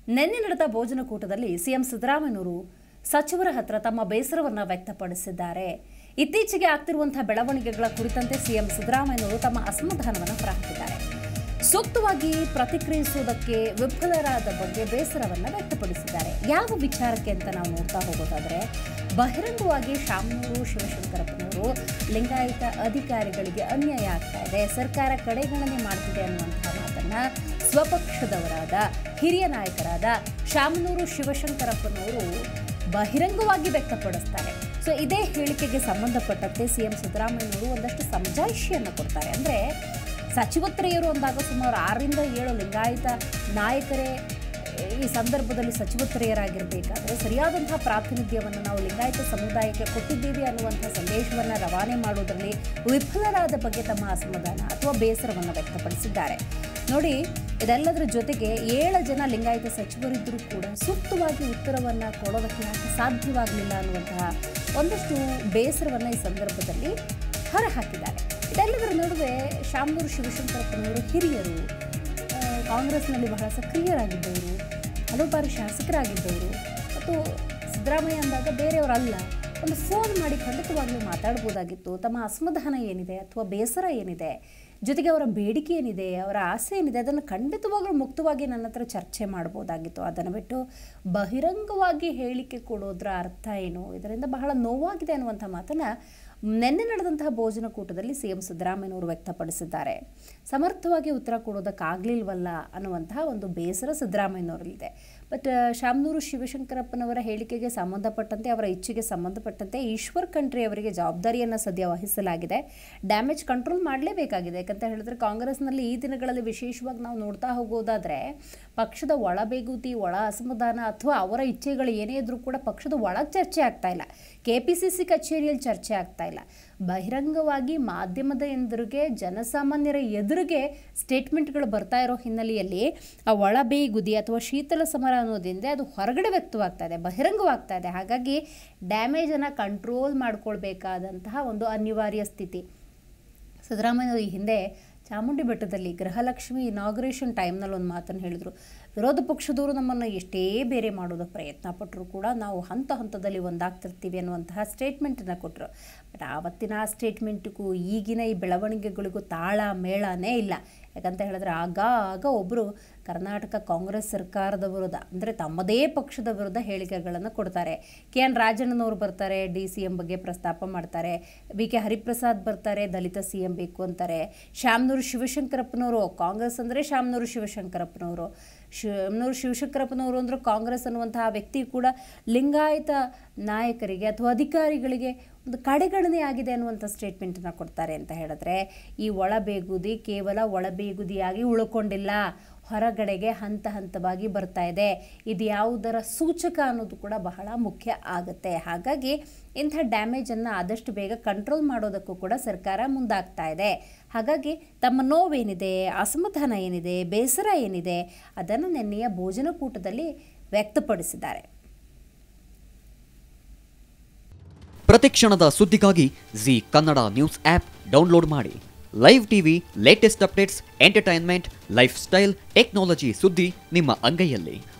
ನಿನ್ನೆ ನಡೆದ ಭೋಜನಕೂಟದಲ್ಲಿ ಸಿಎಂ ಸಿದ್ದರಾಮಯ್ಯನವರು ಸಚಿವರ ಹತ್ರ ತಮ್ಮ ಬೇಸರವನ್ನು ವ್ಯಕ್ತಪಡಿಸಿದ್ದಾರೆ ಇತ್ತೀಚೆಗೆ ಆಗ್ತಿರುವಂತಹ ಬೆಳವಣಿಗೆಗಳ ಕುರಿತಂತೆ ಸಿಎಂ ಸಿದ್ದರಾಮಯ್ಯನವರು ತಮ್ಮ ಅಸಮಾಧಾನವನ್ನು ಹೊರಹಾಕಿದ್ದಾರೆ ಸೂಕ್ತವಾಗಿ ಪ್ರತಿಕ್ರಿಯಿಸುವುದಕ್ಕೆ ವಿಫಲರಾದ ಬಗ್ಗೆ ಬೇಸರವನ್ನು ವ್ಯಕ್ತಪಡಿಸಿದ್ದಾರೆ ಯಾವ ವಿಚಾರಕ್ಕೆ ಅಂತ ನಾವು ನೋಡ್ತಾ ಹೋಗೋದಾದ್ರೆ ಬಹಿರಂಗವಾಗಿ ಶಾಮನೂರು ಶಿವಶಂಕರಪ್ಪನವರು ಲಿಂಗಾಯತ ಅಧಿಕಾರಿಗಳಿಗೆ ಅನ್ಯಾಯ ಆಗ್ತಾ ಇದೆ ಸರ್ಕಾರ ಕಡೆಗಣನೆ ಮಾಡ್ತಿದೆ ಅನ್ನುವಂತಹ ಮಾತನ್ನ ಸ್ವಪಕ್ಷದವರಾದ ಹಿರಿಯ ನಾಯಕರಾದ ಶಾಮನೂರು ಶಿವಶಂಕರಪ್ಪನವರು ಬಹಿರಂಗವಾಗಿ ವ್ಯಕ್ತಪಡಿಸ್ತಾರೆ ಸೊ ಇದೇ ಹೇಳಿಕೆಗೆ ಸಂಬಂಧಪಟ್ಟಂತೆ ಸಿಎಂ ಸಿದ್ದರಾಮಯ್ಯನವರು ಒಂದಷ್ಟು ಸಮಜಾಯಿಷಿಯನ್ನು ಕೊಡ್ತಾರೆ ಅಂದರೆ ಸಚಿವತ್ರೆಯರು ಅಂದಾಗ ಸುಮಾರು ಆರರಿಂದ ಏಳು ಲಿಂಗಾಯತ ನಾಯಕರೇ ಈ ಸಂದರ್ಭದಲ್ಲಿ ಸಚಿವತ್ರೆಯರಾಗಿರಬೇಕಾದ್ರೆ ಸರಿಯಾದಂತಹ ಪ್ರಾತಿನಿಧ್ಯವನ್ನು ನಾವು ಲಿಂಗಾಯತ ಸಮುದಾಯಕ್ಕೆ ಕೊಟ್ಟಿದ್ದೀವಿ ಅನ್ನುವಂಥ ಸಂದೇಶವನ್ನು ರವಾನೆ ಮಾಡುವುದರಲ್ಲಿ ವಿಫಲರಾದ ಬಗ್ಗೆ ತಮ್ಮ ಅಸಮಾಧಾನ ಅಥವಾ ಬೇಸರವನ್ನು ವ್ಯಕ್ತಪಡಿಸಿದ್ದಾರೆ ನೋಡಿ ಇದೆಲ್ಲದರ ಜೊತೆಗೆ ಏಳು ಜನ ಲಿಂಗಾಯತ ಸಚಿವರಿದ್ದರೂ ಕೂಡ ಸೂಕ್ತವಾಗಿ ಉತ್ತರವನ್ನು ಕೊಡೋದಕ್ಕೆ ಯಾಕೆ ಸಾಧ್ಯವಾಗಲಿಲ್ಲ ಅನ್ನುವಂತಹ ಒಂದಷ್ಟು ಬೇಸರವನ್ನು ಈ ಸಂದರ್ಭದಲ್ಲಿ ಹೊರಹಾಕಿದ್ದಾರೆ ಇದೆಲ್ಲದರ ನಡುವೆ ಶಾಮನೂರು ಶಿವಶಂಕರಪ್ಪನವರು ಹಿರಿಯರು ಆ, ಕಾಂಗ್ರೆಸ್ನಲ್ಲಿ ಬಹಳ ಸಕ್ರಿಯರಾಗಿದ್ದವರು ಹಲವು ಬಾರಿ ಶಾಸಕರಾಗಿದ್ದವರು ಮತ್ತು ಸಿದ್ದರಾಮಯ್ಯ ಅಂದಾಗ ಬೇರೆಯವರಲ್ಲ ಒಂದು ಫೋನ್ ಮಾಡಿ ಖಂಡಿತವಾಗ್ಲೂ ಮಾತಾಡ್ಬೋದಾಗಿತ್ತು ತಮ್ಮ ಅಸಮಾಧಾನ ಏನಿದೆ ಅಥವಾ ಬೇಸರ ಏನಿದೆ ಜೊತೆಗೆ ಅವರ ಬೇಡಿಕೆ ಏನಿದೆ ಅವರ ಆಸೆ ಏನಿದೆ ಅದನ್ನು ಖಂಡಿತವಾಗ್ಲೂ ಮುಕ್ತವಾಗಿ ನನ್ನ ಹತ್ರ ಚರ್ಚೆ ಮಾಡ್ಬೋದಾಗಿತ್ತು ಅದನ್ನು ಬಿಟ್ಟು ಬಹಿರಂಗವಾಗಿ ಹೇಳಿಕೆ ಕೊಡೋದ್ರ ಅರ್ಥ ಏನು ಇದರಿಂದ ಬಹಳ ನೋವಾಗಿದೆ ಅನ್ನುವಂಥ ಮಾತನ್ನು ನಿನ್ನೆ ನಡೆದಂತಹ ಭೋಜನಕೂಟದಲ್ಲಿ ಸಿ ಎಂ ಸಿದ್ದರಾಮಯ್ಯನವರು ವ್ಯಕ್ತಪಡಿಸಿದ್ದಾರೆ ಸಮರ್ಥವಾಗಿ ಉತ್ತರ ಕೊಡೋದಕ್ಕಾಗಲಿಲ್ವಲ್ಲ ಅನ್ನುವಂತಹ ಒಂದು ಬೇಸರ ಸಿದ್ದರಾಮಯ್ಯನವರಲ್ಲಿದೆ ಬಟ್ ಶಾಮನೂರು ಶಿವಶಂಕರಪ್ಪನವರ ಹೇಳಿಕೆಗೆ ಸಂಬಂಧಪಟ್ಟಂತೆ ಅವರ ಇಚ್ಛೆಗೆ ಸಂಬಂಧಪಟ್ಟಂತೆ ಈಶ್ವರ್ ಖಂಡ್ರೆ ಅವರಿಗೆ ಜವಾಬ್ದಾರಿಯನ್ನು ಸದ್ಯ ವಹಿಸಲಾಗಿದೆ ಡ್ಯಾಮೇಜ್ ಕಂಟ್ರೋಲ್ ಮಾಡಲೇಬೇಕಾಗಿದೆ ಯಾಕಂತ ಹೇಳಿದ್ರೆ ಕಾಂಗ್ರೆಸ್ನಲ್ಲಿ ಈ ದಿನಗಳಲ್ಲಿ ವಿಶೇಷವಾಗಿ ನಾವು ನೋಡ್ತಾ ಹೋಗೋದಾದರೆ ಪಕ್ಷದ ಒಳಬೇಗುತಿ ಒಳ ಅಸಮಾಧಾನ ಅಥವಾ ಅವರ ಇಚ್ಛೆಗಳು ಏನೇ ಇದ್ರೂ ಕೂಡ ಪಕ್ಷದ ಒಳಗೆ ಚರ್ಚೆ ಆಗ್ತಾ ಇಲ್ಲ ಕೆ ಪಿ ಸಿ ಸಿ ಕಚೇರಿಯಲ್ಲಿ ಚರ್ಚೆ ಆಗ್ತಾ ಇಲ್ಲ ಬಹಿರಂಗವಾಗಿ ಮಾಧ್ಯಮದ ಎದುರಿಗೆ ಜನಸಾಮಾನ್ಯರ ಎದುರಿಗೆ ಸ್ಟೇಟ್ಮೆಂಟ್ಗಳು ಬರ್ತಾ ಇರೋ ಹಿನ್ನೆಲೆಯಲ್ಲಿ ಆ ಒಳಬೇಗುದಿ ಅಥವಾ ಶೀತಲ ಸಮರ ಅನ್ನೋದಿಂದ ಅದು ಹೊರಗಡೆ ವ್ಯಕ್ತವಾಗ್ತಾ ಇದೆ ಬಹಿರಂಗವಾಗ್ತಾ ಇದೆ ಹಾಗಾಗಿ ಡ್ಯಾಮೇಜನ್ನು ಕಂಟ್ರೋಲ್ ಮಾಡ್ಕೊಳ್ಬೇಕಾದಂತಹ ಒಂದು ಅನಿವಾರ್ಯ ಸ್ಥಿತಿ ಸಿದ್ದರಾಮಯ್ಯವರು ಈ ಹಿಂದೆ ಚಾಮುಂಡಿ ಬೆಟ್ಟದಲ್ಲಿ ಗೃಹಲಕ್ಷ್ಮಿ ಇನಾಗ್ರೇಷನ್ ಟೈಮ್ನಲ್ಲಿ ಒಂದು ಮಾತನ್ನು ಹೇಳಿದರು ವಿರೋಧ ಪಕ್ಷದವರು ನಮ್ಮನ್ನು ಎಷ್ಟೇ ಬೇರೆ ಮಾಡೋದಕ್ಕೆ ಪ್ರಯತ್ನ ಪಟ್ಟರು ಕೂಡ ನಾವು ಹಂತ ಹಂತದಲ್ಲಿ ಒಂದಾಗ್ತಿರ್ತೀವಿ ಅನ್ನುವಂತಹ ಸ್ಟೇಟ್ಮೆಂಟನ್ನು ಕೊಟ್ಟರು ಬಟ್ ಆವತ್ತಿನ ಆ ಸ್ಟೇಟ್ಮೆಂಟಿಗೂ ಈಗಿನ ಈ ಬೆಳವಣಿಗೆಗಳಿಗೂ ತಾಳ ಮೇಳನೇ ಇಲ್ಲ ಯಾಕಂತ ಹೇಳಿದ್ರೆ ಆಗ ಆಗ ಒಬ್ಬರು ಕರ್ನಾಟಕ ಕಾಂಗ್ರೆಸ್ ಸರ್ಕಾರದ ವಿರುದ್ಧ ಅಂದರೆ ತಮ್ಮದೇ ಪಕ್ಷದ ವಿರುದ್ಧ ಹೇಳಿಕೆಗಳನ್ನು ಕೊಡ್ತಾರೆ ಕೆ ಎನ್ ರಾಜಣ್ಣನವರು ಬರ್ತಾರೆ ಡಿ ಸಿ ಎಂ ಬಗ್ಗೆ ಪ್ರಸ್ತಾಪ ಮಾಡ್ತಾರೆ ಬಿ ಕೆ ಹರಿಪ್ರಸಾದ್ ಬರ್ತಾರೆ ದಲಿತ ಸಿ ಎಂ ಬೇಕು ಅಂತಾರೆ ಶಾಮನೂರು ಶಿವಶಂಕರಪ್ಪನವರು ಕಾಂಗ್ರೆಸ್ ಅಂದರೆ ಶಾಮನೂರು ಶಿವಶಂಕರಪ್ಪನವರು ಶಾಮನೂರು ಶಿವಶಂಕರಪ್ಪನವರು ಅಂದ್ರೆ ಕಾಂಗ್ರೆಸ್ ಅನ್ನುವಂತಹ ವ್ಯಕ್ತಿ ಕೂಡ ಲಿಂಗಾಯತ ನಾಯಕರಿಗೆ ಅಥವಾ ಅಧಿಕಾರಿಗಳಿಗೆ ಒಂದು ಕಡೆಗಣನೆ ಆಗಿದೆ ಅನ್ನುವಂಥ ಸ್ಟೇಟ್ಮೆಂಟನ್ನು ಕೊಡ್ತಾರೆ ಅಂತ ಹೇಳಿದ್ರೆ ಈ ಒಳಬೇಗುದಿ ಕೇವಲ ಒಳಬೇಗುದಿಯಾಗಿ ಉಳ್ಕೊಂಡಿಲ್ಲ ಹೊರಗಡೆಗೆ ಹಂತ ಹಂತವಾಗಿ ಬರ್ತಾ ಇದೆ ಇದು ಯಾವುದರ ಸೂಚಕ ಅನ್ನೋದು ಕೂಡ ಬಹಳ ಮುಖ್ಯ ಆಗುತ್ತೆ ಹಾಗಾಗಿ ಇಂಥ ಡ್ಯಾಮೇಜನ್ನು ಆದಷ್ಟು ಬೇಗ ಕಂಟ್ರೋಲ್ ಮಾಡೋದಕ್ಕೂ ಕೂಡ ಸರ್ಕಾರ ಮುಂದಾಗ್ತಾ ಇದೆ ಹಾಗಾಗಿ ತಮ್ಮ ನೋವೇನಿದೆ ಅಸಮಾಧಾನ ಏನಿದೆ ಬೇಸರ ಏನಿದೆ ಅದನ್ನು ನಿನ್ನೆಯ ಭೋಜನಕೂಟದಲ್ಲಿ ವ್ಯಕ್ತಪಡಿಸಿದ್ದಾರೆ ಪ್ರತಿಕ್ಷಣದ ಸುದ್ದಿಗಾಗಿ Zee Kannada news app download ಮಾಡಿ live TV latest updates entertainment lifestyle technology ಸುದ್ದಿ ನಿಮ್ಮ ಅಂಗೈಯಲ್ಲಿ